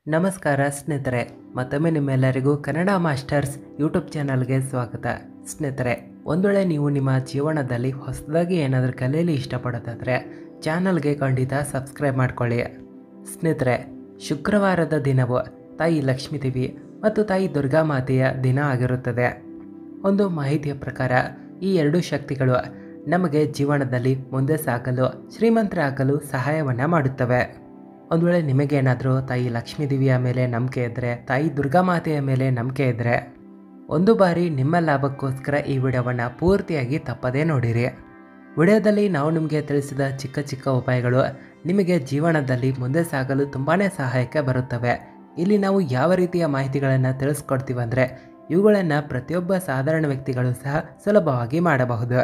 ನಮಸ್ಕಾರ ಸ್ನೇಹಿತರೆ ಮತ್ತೊಮ್ಮೆ ನಿಮ್ಮೆಲ್ಲರಿಗೂ ಕನ್ನಡ ಮಾಸ್ಟರ್ಸ್ ಯೂಟ್ಯೂಬ್ ಚಾನಲ್ಗೆ ಸ್ವಾಗತ ಸ್ನೇಹಿತರೆ ಒಂದು ವೇಳೆ ನೀವು ನಿಮ್ಮ ಜೀವನದಲ್ಲಿ ಹೊಸದಾಗಿ ಏನಾದರೂ ಕಲಿಯಲು ಇಷ್ಟಪಡೋದಾದರೆ ಚಾನಲ್ಗೆ ಖಂಡಿತ ಸಬ್ಸ್ಕ್ರೈಬ್ ಮಾಡ್ಕೊಳ್ಳಿ ಸ್ನೇಹಿತರೆ ಶುಕ್ರವಾರದ ದಿನವು ತಾಯಿ ಲಕ್ಷ್ಮೀದೇವಿ ಮತ್ತು ತಾಯಿ ದುರ್ಗಾಮಾತೆಯ ದಿನ ಆಗಿರುತ್ತದೆ ಒಂದು ಮಾಹಿತಿಯ ಪ್ರಕಾರ ಈ ಎರಡು ಶಕ್ತಿಗಳು ನಮಗೆ ಜೀವನದಲ್ಲಿ ಮುಂದೆ ಸಾಗಲು ಶ್ರೀಮಂತರಾಗಲು ಸಹಾಯವನ್ನು ಮಾಡುತ್ತವೆ ಒಂದು ವೇಳೆ ನಿಮಗೇನಾದರೂ ತಾಯಿ ಲಕ್ಷ್ಮೀದೇವಿಯ ಮೇಲೆ ನಂಬಿಕೆ ಇದ್ದರೆ ತಾಯಿ ದುರ್ಗಾಮಾತೆಯ ಮೇಲೆ ನಂಬಿಕೆ ಇದ್ದರೆ ಒಂದು ಬಾರಿ ನಿಮ್ಮ ಲಾಭಕ್ಕೋಸ್ಕರ ಈ ವಿಡಿಯೋವನ್ನು ಪೂರ್ತಿಯಾಗಿ ತಪ್ಪದೇ ನೋಡಿರಿ ವಿಡಿಯೋದಲ್ಲಿ ನಾವು ನಿಮಗೆ ತಿಳಿಸಿದ ಚಿಕ್ಕ ಚಿಕ್ಕ ಉಪಾಯಗಳು ನಿಮಗೆ ಜೀವನದಲ್ಲಿ ಮುಂದೆ ಸಾಗಲು ತುಂಬಾ ಸಹಾಯಕ್ಕೆ ಬರುತ್ತವೆ ಇಲ್ಲಿ ನಾವು ಯಾವ ರೀತಿಯ ಮಾಹಿತಿಗಳನ್ನು ತಿಳಿಸ್ಕೊಡ್ತೀವಿ ಅಂದರೆ ಇವುಗಳನ್ನು ಪ್ರತಿಯೊಬ್ಬ ಸಾಧಾರಣ ವ್ಯಕ್ತಿಗಳು ಸಹ ಸುಲಭವಾಗಿ ಮಾಡಬಹುದು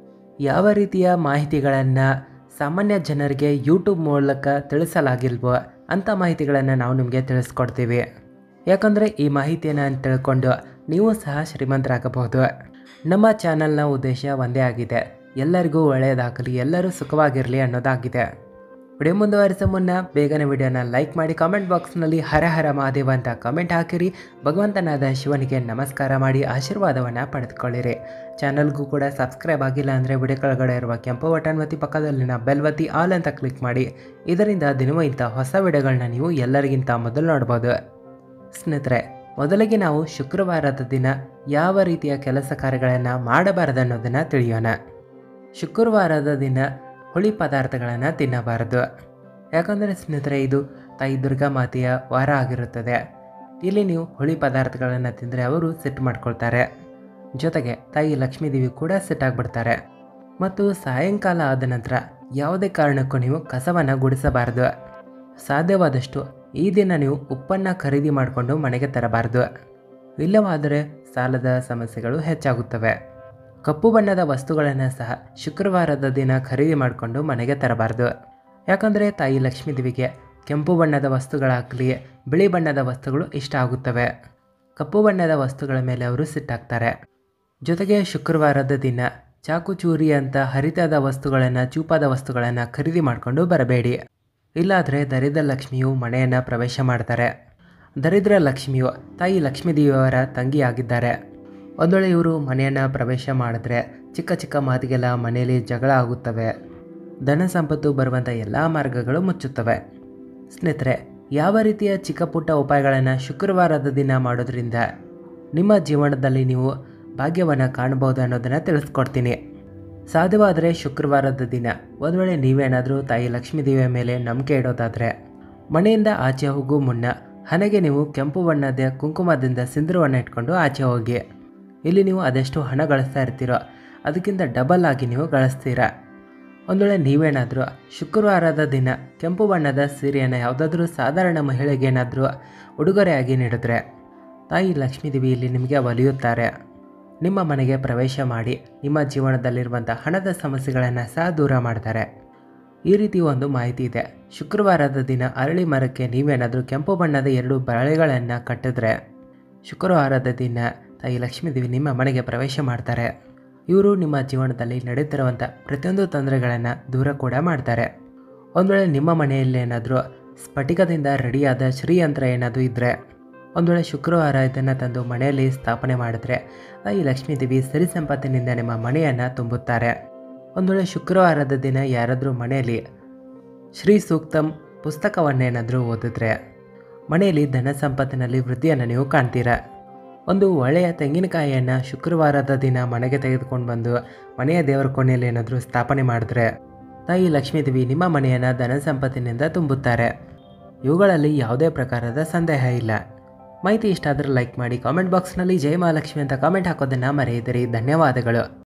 ಯಾವ ರೀತಿಯ ಮಾಹಿತಿಗಳನ್ನು ಸಾಮಾನ್ಯ ಜನರಿಗೆ ಯೂಟ್ಯೂಬ್ ಮೂಲಕ ತಿಳಿಸಲಾಗಿಲ್ವೋ ಅಂಥ ಮಾಹಿತಿಗಳನ್ನು ನಾವು ನಿಮಗೆ ತಿಳಿಸ್ಕೊಡ್ತೀವಿ ಯಾಕಂದರೆ ಈ ಮಾಹಿತಿಯನ್ನು ತಿಳ್ಕೊಂಡು ನೀವು ಸಹ ಶ್ರೀಮಂತರಾಗಬಹುದು ನಮ್ಮ ಚಾನಲ್ನ ಉದ್ದೇಶ ಒಂದೇ ಆಗಿದೆ ಎಲ್ಲರಿಗೂ ಒಳ್ಳೆಯದಾಗಲಿ ಎಲ್ಲರೂ ಸುಖವಾಗಿರಲಿ ಅನ್ನೋದಾಗಿದೆ ವಿಡಿಯೋ ಮುಂದುವರಿಸೋ ಮುನ್ನ ಬೇಗನೆ ವಿಡಿಯೋನ ಲೈಕ್ ಮಾಡಿ ಕಾಮೆಂಟ್ ಬಾಕ್ಸ್ನಲ್ಲಿ ಹರ ಹರ ಮಹಾದೇವ ಅಂತ ಕಮೆಂಟ್ ಹಾಕಿರಿ ಭಗವಂತನಾದ ಶಿವನಿಗೆ ನಮಸ್ಕಾರ ಮಾಡಿ ಆಶೀರ್ವಾದವನ್ನು ಪಡೆದುಕೊಳ್ಳಿರಿ ಚಾನಲ್ಗೂ ಕೂಡ ಸಬ್ಸ್ಕ್ರೈಬ್ ಆಗಿಲ್ಲ ಅಂದರೆ ವಿಡಿಯೋ ಕೆಳಗಡೆ ಇರುವ ಕೆಂಪು ಬಟನ್ ಒತ್ತಿ ಪಕ್ಕದಲ್ಲಿನ ಬೆಲ್ ಒತ್ತಿ ಆಲ್ ಅಂತ ಕ್ಲಿಕ್ ಮಾಡಿ ಇದರಿಂದ ದಿನವೂ ಇಂಥ ಹೊಸ ವಿಡಿಯೋಗಳನ್ನ ನೀವು ಎಲ್ಲರಿಗಿಂತ ಮೊದಲು ನೋಡ್ಬೋದು ಸ್ನೇಹಿತರೆ ಮೊದಲಿಗೆ ನಾವು ಶುಕ್ರವಾರದ ದಿನ ಯಾವ ರೀತಿಯ ಕೆಲಸ ಕಾರ್ಯಗಳನ್ನು ಮಾಡಬಾರದು ಅನ್ನೋದನ್ನು ತಿಳಿಯೋಣ ಶುಕ್ರವಾರದ ದಿನ ಹುಳಿ ಪದಾರ್ಥಗಳನ್ನು ತಿನ್ನಬಾರದು ಯಾಕಂದರೆ ಸ್ನೇಹಿತರೆ ಇದು ತಾಯಿ ದುರ್ಗಾಮಾತೆಯ ವಾರ ಆಗಿರುತ್ತದೆ ಇಲ್ಲಿ ನೀವು ಹುಳಿ ಪದಾರ್ಥಗಳನ್ನು ತಿಂದರೆ ಅವರು ಸೆಟ್ ಮಾಡ್ಕೊಳ್ತಾರೆ ಜೊತೆಗೆ ತಾಯಿ ಲಕ್ಷ್ಮೀದೇವಿ ಕೂಡ ಸೆಟ್ ಆಗಿಬಿಡ್ತಾರೆ ಮತ್ತು ಸಾಯಂಕಾಲ ಆದ ನಂತರ ಯಾವುದೇ ಕಾರಣಕ್ಕೂ ನೀವು ಕಸವನ್ನು ಗುಡಿಸಬಾರದು ಸಾಧ್ಯವಾದಷ್ಟು ಈ ದಿನ ನೀವು ಉಪ್ಪನ್ನು ಖರೀದಿ ಮಾಡಿಕೊಂಡು ಮನೆಗೆ ತರಬಾರದು ಇಲ್ಲವಾದರೆ ಸಾಲದ ಸಮಸ್ಯೆಗಳು ಹೆಚ್ಚಾಗುತ್ತವೆ ಕಪ್ಪು ಬಣ್ಣದ ವಸ್ತುಗಳನ್ನು ಸಹ ಶುಕ್ರವಾರದ ದಿನ ಖರೀದಿ ಮಾಡಿಕೊಂಡು ಮನೆಗೆ ತರಬಾರದು ಯಾಕಂದರೆ ತಾಯಿ ಲಕ್ಷ್ಮೀದೇವಿಗೆ ಕೆಂಪು ಬಣ್ಣದ ವಸ್ತುಗಳಾಗಲಿ ಬಿಳಿ ಬಣ್ಣದ ವಸ್ತುಗಳು ಇಷ್ಟ ಆಗುತ್ತವೆ ಕಪ್ಪು ಬಣ್ಣದ ವಸ್ತುಗಳ ಮೇಲೆ ಅವರು ಸಿಟ್ಟಾಗ್ತಾರೆ ಜೊತೆಗೆ ಶುಕ್ರವಾರದ ದಿನ ಚಾಕು ಚೂರಿ ಅಂತ ಹರಿತಾದ ವಸ್ತುಗಳನ್ನು ಚೂಪಾದ ವಸ್ತುಗಳನ್ನು ಖರೀದಿ ಮಾಡಿಕೊಂಡು ಬರಬೇಡಿ ಇಲ್ಲಾದರೆ ದರಿದ್ರ ಲಕ್ಷ್ಮಿಯು ಮನೆಯನ್ನು ಪ್ರವೇಶ ಮಾಡ್ತಾರೆ ದರಿದ್ರ ಲಕ್ಷ್ಮಿಯು ತಾಯಿ ಲಕ್ಷ್ಮೀದೇವಿಯವರ ತಂಗಿಯಾಗಿದ್ದಾರೆ ಒಂದು ವೇಳೆ ಇವರು ಮನೆಯನ್ನು ಪ್ರವೇಶ ಮಾಡಿದ್ರೆ ಚಿಕ್ಕ ಚಿಕ್ಕ ಮಾತಿಗೆಲ್ಲ ಮನೆಯಲ್ಲಿ ಜಗಳ ಆಗುತ್ತವೆ ಧನ ಸಂಪತ್ತು ಬರುವಂಥ ಎಲ್ಲ ಮಾರ್ಗಗಳು ಮುಚ್ಚುತ್ತವೆ ಸ್ನೇಹಿತರೆ ಯಾವ ರೀತಿಯ ಚಿಕ್ಕ ಪುಟ್ಟ ಉಪಾಯಗಳನ್ನು ಶುಕ್ರವಾರದ ದಿನ ಮಾಡೋದ್ರಿಂದ ನಿಮ್ಮ ಜೀವನದಲ್ಲಿ ನೀವು ಭಾಗ್ಯವನ್ನು ಕಾಣಬಹುದು ಅನ್ನೋದನ್ನು ತಿಳಿಸ್ಕೊಡ್ತೀನಿ ಸಾಧ್ಯವಾದರೆ ಶುಕ್ರವಾರದ ದಿನ ಒಂದು ವೇಳೆ ನೀವೇನಾದರೂ ತಾಯಿ ಲಕ್ಷ್ಮೀದೇವಿಯ ಮೇಲೆ ನಂಬಿಕೆ ಇಡೋದಾದರೆ ಮನೆಯಿಂದ ಆಚೆ ಹೋಗೋ ಮುನ್ನ ಹಣೆಗೆ ನೀವು ಕೆಂಪು ಬಣ್ಣದ ಕುಂಕುಮದಿಂದ ಸಿಂಧೂರವನ್ನು ಇಟ್ಕೊಂಡು ಆಚೆ ಹೋಗಿ ಇಲ್ಲಿ ನೀವು ಅದೆಷ್ಟು ಹಣ ಗಳಿಸ್ತಾ ಇರ್ತೀರೋ ಅದಕ್ಕಿಂತ ಡಬಲ್ ಆಗಿ ನೀವು ಗಳಿಸ್ತೀರಾ ಒಂದು ವೇಳೆ ನೀವೇನಾದರೂ ಶುಕ್ರವಾರದ ದಿನ ಕೆಂಪು ಬಣ್ಣದ ಸೀರೆಯನ್ನು ಯಾವುದಾದ್ರೂ ಸಾಧಾರಣ ಮಹಿಳೆಗೆ ಏನಾದರೂ ಉಡುಗೊರೆಯಾಗಿ ನೀಡಿದ್ರೆ ತಾಯಿ ಲಕ್ಷ್ಮೀದೇವಿ ಇಲ್ಲಿ ನಿಮಗೆ ಒಲಿಯುತ್ತಾರೆ ನಿಮ್ಮ ಮನೆಗೆ ಪ್ರವೇಶ ಮಾಡಿ ನಿಮ್ಮ ಜೀವನದಲ್ಲಿರುವಂಥ ಹಣದ ಸಮಸ್ಯೆಗಳನ್ನು ಸಹ ದೂರ ಮಾಡ್ತಾರೆ ಈ ರೀತಿ ಒಂದು ಮಾಹಿತಿ ಇದೆ ಶುಕ್ರವಾರದ ದಿನ ಅರಳಿ ಮರಕ್ಕೆ ನೀವೇನಾದರೂ ಕೆಂಪು ಬಣ್ಣದ ಎರಡು ಬಳೆಗಳನ್ನು ಕಟ್ಟಿದ್ರೆ ಶುಕ್ರವಾರದ ದಿನ ತಾಯಿ ಲಕ್ಷ್ಮೀದೇವಿ ನಿಮ್ಮ ಮನೆಗೆ ಪ್ರವೇಶ ಮಾಡ್ತಾರೆ ಇವರು ನಿಮ್ಮ ಜೀವನದಲ್ಲಿ ನಡೆಯುತ್ತಿರುವಂಥ ಪ್ರತಿಯೊಂದು ತೊಂದರೆಗಳನ್ನು ದೂರ ಕೂಡ ಮಾಡ್ತಾರೆ ಒಂದು ವೇಳೆ ನಿಮ್ಮ ಮನೆಯಲ್ಲಿ ಏನಾದರೂ ಸ್ಫಟಿಕದಿಂದ ರೆಡಿಯಾದ ಶ್ರೀಯಂತ್ರ ಏನಾದರೂ ಇದ್ದರೆ ಒಂದು ವೇಳೆ ಶುಕ್ರವಾರ ಇದನ್ನು ತಂದು ಮನೆಯಲ್ಲಿ ಸ್ಥಾಪನೆ ಮಾಡಿದ್ರೆ ತಾಯಿ ಲಕ್ಷ್ಮೀದೇವಿ ಸಿರಿ ಸಂಪತ್ತಿನಿಂದ ನಿಮ್ಮ ಮನೆಯನ್ನು ತುಂಬುತ್ತಾರೆ ಒಂದು ವೇಳೆ ಶುಕ್ರವಾರದ ದಿನ ಯಾರಾದರೂ ಮನೆಯಲ್ಲಿ ಶ್ರೀ ಸೂಕ್ತಂ ಪುಸ್ತಕವನ್ನೇನಾದರೂ ಓದಿದ್ರೆ ಮನೆಯಲ್ಲಿ ಧನ ಸಂಪತ್ತಿನಲ್ಲಿ ವೃದ್ಧಿಯನ್ನು ನೀವು ಕಾಣ್ತೀರಾ ಒಂದು ಒಳ್ಳೆಯ ತೆಂಗಿನಕಾಯಿಯನ್ನು ಶುಕ್ರವಾರದ ದಿನ ಮನೆಗೆ ತೆಗೆದುಕೊಂಡು ಬಂದು ಮನೆಯ ದೇವರ ಕೋಣೆಯಲ್ಲಿ ಏನಾದರೂ ಸ್ಥಾಪನೆ ಮಾಡಿದ್ರೆ ತಾಯಿ ಲಕ್ಷ್ಮೀದೇವಿ ನಿಮ್ಮ ಮನೆಯನ್ನು ಧನ ಸಂಪತ್ತಿನಿಂದ ತುಂಬುತ್ತಾರೆ ಇವುಗಳಲ್ಲಿ ಯಾವುದೇ ಪ್ರಕಾರದ ಸಂದೇಹ ಇಲ್ಲ ಮಾಹಿತಿ ಇಷ್ಟ ಆದರೆ ಲೈಕ್ ಮಾಡಿ ಕಾಮೆಂಟ್ ಬಾಕ್ಸ್ನಲ್ಲಿ ಜೈ ಮಹಾಲಕ್ಷ್ಮಿ ಅಂತ ಕಾಮೆಂಟ್ ಹಾಕೋದನ್ನು ಮರೆಯದಿರಿ ಧನ್ಯವಾದಗಳು